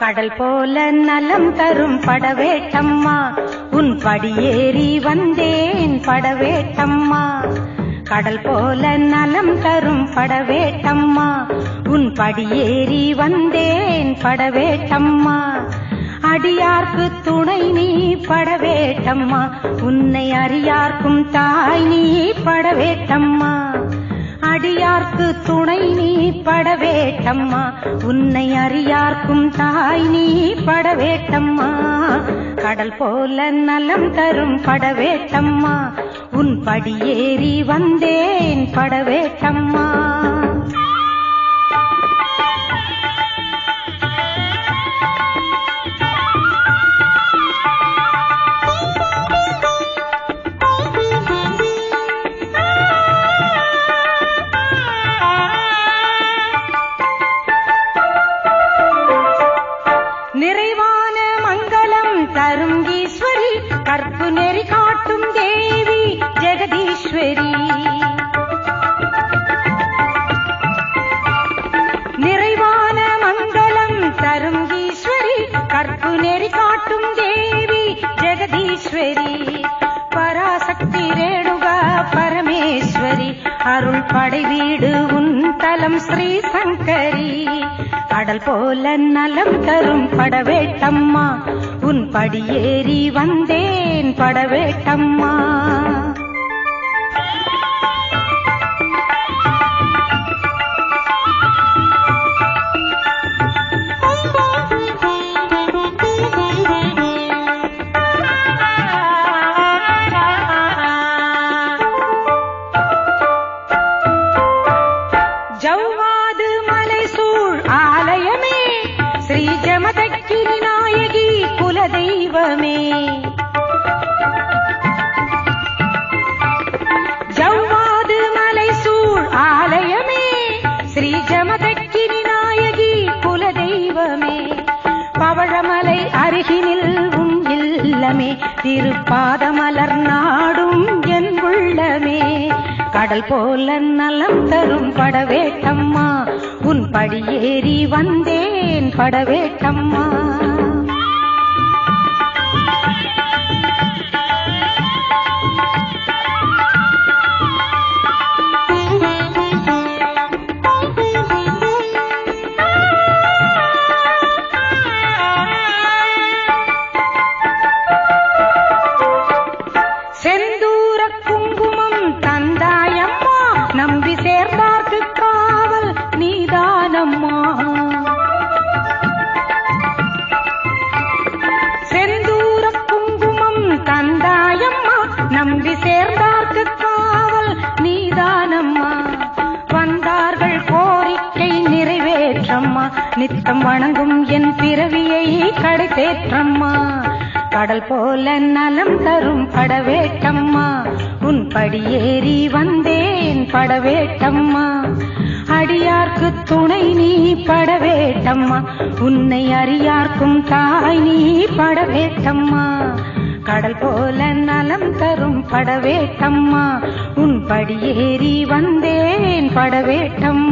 கடல் போல நலம் தரும் படவேட்டம்மா உன் படியேறி வந்தேன் படவேட்டம்மா கடல் போல நலம் தரும் படவேட்டம்மா உன் படியேறி வந்தேன் படவேட்டம்மா அடியார்க்கு துணை நீ படவேட்டம்மா உன்னை அறியார்க்கும் தாய் நீ படவேட்டம்மா அடியார்க்கு துணை நீ படவேட்டம்மா உன்னை அறியார்க்கும் தாய் நீ படவேட்டம்மா கடல் போல நலம் தரும் படவேட்டம்மா உன் படியேறி வந்தேன் படவேட்டம்மா நிறைவான மங்களம் தரும் ஈஸ்வரி கற்பு நெறி காட்டும் தேவி ஜெகதீஸ்வரி நிறைவான மங்களம் தரும் ஈஸ்வரி கற்பு நெறி காட்டும் தேவி ஜெகதீஸ்வரி பராசக்தி ரேணுகா பரமேஸ்வரி அருள் படை வீடு உன் தலம் ஸ்ரீ சங்கரி கடல் போல நலம் தரும் படவேட்டம்மா உன் படியேறி வந்தேன் படவேட்டம்மா ஜவ்வாது மலை சூழ் ஆலயமே ஸ்ரீ ஜமதக்கினி நாயகி குலதெய்வமே ஜவ்வாது மலை சூழ் ஆலயமே ஸ்ரீ ஜமதக்கினி நாயகி குலதெய்வமே பவழமலை அருகினில் உன் இல்லமே திருப்பாதமலர் நாடும் என் உள்ளமே கடல் போல நலம் தரும் படவேட்டம்மா உன் படியேறி வந்தேன் படவேட்டம்மா செந்தூர குங்குமம் தந்தாயம்மா நம்பி சேர்ந்தார்க்கு காவல் நீதானம்மா செந்தூர குங்குமம் தந்தாயம்மா நம்பி சேர்ந்தார்க்கு காவல் நீதானம்மா வந்தார்கள் கோரிக்கை நிறைவேற்றம்மா நித்தம் வணங்கும் என் பிறவியை கடை தேற்றம்மா கடல் போல நலம் தரும் படவேட்டம்மா உன் படியேறி வந்தேன் படவேட்டம்மா அடியார்க்கு துணை நீ படவேட்டம்மா உன்னை அறியார்க்கும் தாய் நீ படவேட்டம்மா கடல் போல நலம் தரும் படவேட்டம்மா உன் படியேறி வந்தேன் படவேட்டம்மா